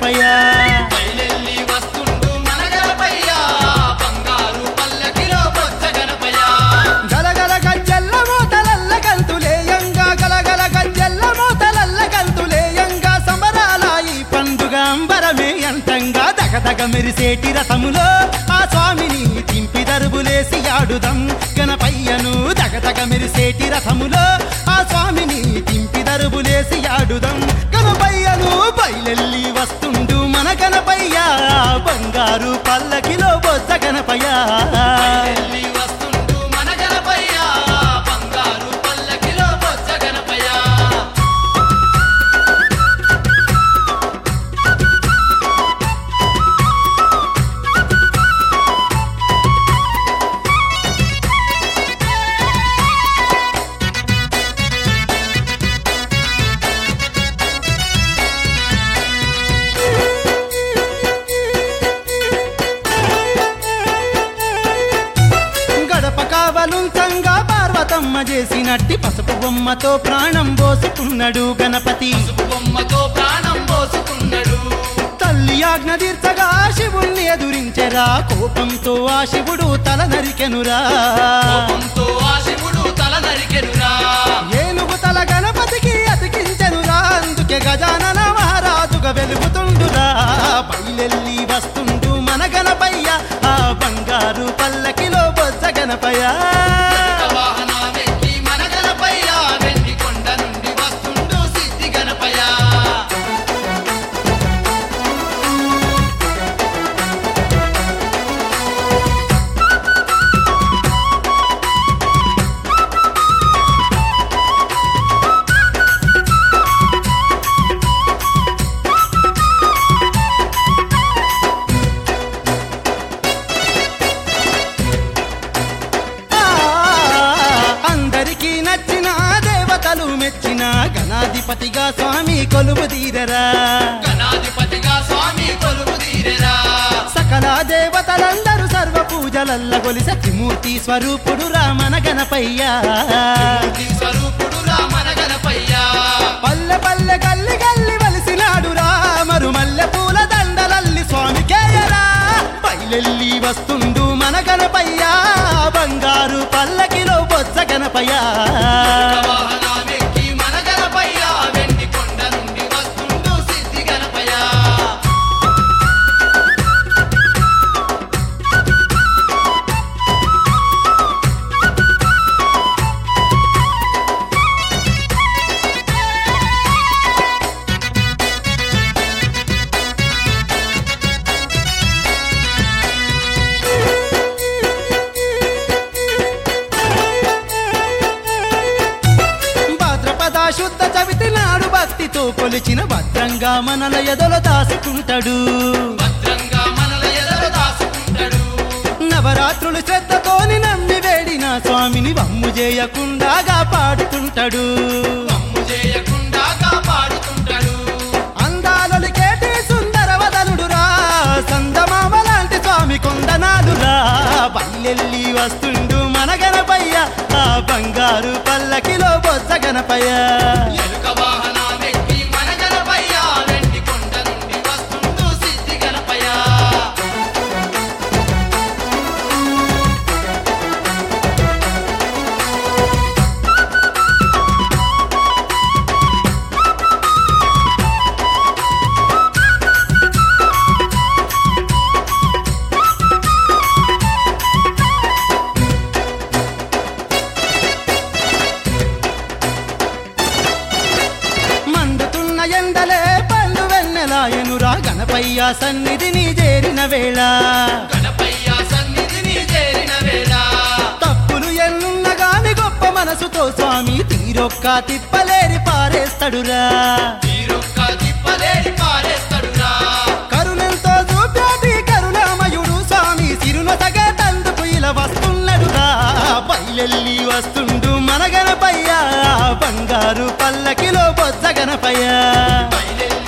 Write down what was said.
గణపయ్య బయలెల్లి వస్తుండు మన గణపయ్య బంగారు పల్లకిలో బొచ్చ గణపయ్య గలగల గజ్జల్ల మూతలల్ల గంతులేయంగా గలగల గజ్జల్ల మూతలల్ల గంతులేయంగా సంబరాల ఈ పండుగ అంబరమే అంతంగా దగదగ మెరిసేటి రథములో ఆ స్వామిని తింపి దరుబులేసి ఆడుదం గణపయ్యను దగదగ మెరిసేటి రథములో ఆ స్వామిని తింపి దరుబులేసి ఆడుదం గణపయ్యను బయలెల్లి వస్తుండు మన గణపయ్య బంగారు పల్లకిలో బొజ్జ గణపయ్య బయలెల్లి వస్తుండు మన గణపయ్య బంగారు పల్లకిలో బొచ్చ గణపయ్య గడప కావలుంతంగా పార్వతమ్మ చేసినట్టి పసుపు బొమ్మతో ప్రాణం పోసుకున్నాడు గణపతి పసుపు బొమ్మతో ప్రాణం పోసుకున్నాడు తల్లి ఆజ్ఞ తీర్చగా శివుణ్ణి ఎదురించెరా కోపంతో ఆ శివుడు తల నరికెనురా కోపంతో ఆ శివుడు తల నరికెనురా ఏనుగు తల గణపతికి అతికించెనురా అందుకే గజానన మహారాజుగా వెలుగుతుండురా బయలెల్లి వస్తుండు మన గణపయ్య ఆ బంగారు పల్లకిలో బొజ్జ గణపయ్య వాహనమెక్కి మన గణపయ్య వెండి కొండ నుండి వస్తుండు సిద్ధి గణపయ్య ఆ, అందరికీ నచ్చిన దేవతలు మెచ్చిన గణాధిపతిగా స్వామి కొలువు తీరరా గణాధిపతిగా స్వామి కొలువు తీరెరా సకల దేవతలందరూ సర్వ పూజలల్ల గొలి సత్యమూర్తి స్వరూపుడు రామన గణపయ్య మూర్తి స్వరూపుడు రామన గణపయ్య పల్లె పల్లె గల్లి గల్లి వలిసినాడు రామరు మల్లె పూల దండలల్లి స్వామికేయరా బయలెల్లి వస్తుండు మన గణపయ్య బంగారు పల్లకిలో బొత్స గణపయ్య వాహనమెక్కి మన గణపయ్య వెండి కొండ నుండి వస్తుండు సిద్ధి గణపయ్య భాద్రపద శుద్ధ చవితి నాడు భక్తితో కొలిచిన భద్రంగా మనల ఎదలో దాసుకుంటాడు భద్రంగా మనల ఎదరు దాసుకుంటాడు నవరాత్రులు శ్రద్ధతోని నమ్మి వేడిన స్వామిని వమ్ము చేయకుండా పాడుతుంటాడు మమ్ము చేయకుండా కాపాడుతుంటాడు అందాలొలికేటి సుందర వదనుడురా సందమామ లాంటి స్వామి కొందనాలురా బయలెల్లి వస్తుండు మన గణపయ్య ఆ బంగారు పల్లకిలో బొత్స గణపయ్య ఎలుక వాహనమెక్కి మన గణపయ్య వెండి కొండ నుండి వస్తుండు సిద్ధి గణపయ్య మండుతున్న ఎండలే పళ్ళు వెన్నెలాయనురా గణపయ్య సన్నిధిని చేరిన వేళ గణపయ్య సన్నిధిని చేరిన వేళ తప్పులు ఎన్నున్న గాని గొప్ప మనసుతో స్వామి తీరొక్క తిప్పలేరి పారేస్తాడురా తీరొక్క తిప్పలేని పారేస్తాడురా కరుణంతో చూపాటి కరుణామయుడు స్వామి సిరునొసగా తందుకు ఇలా వస్తున్నాడురా బయలెల్లి వస్తుండు మన గణపయ్య బంగారు పల్లకిలో బొజ్జ గణపయ్య బయలెల్లి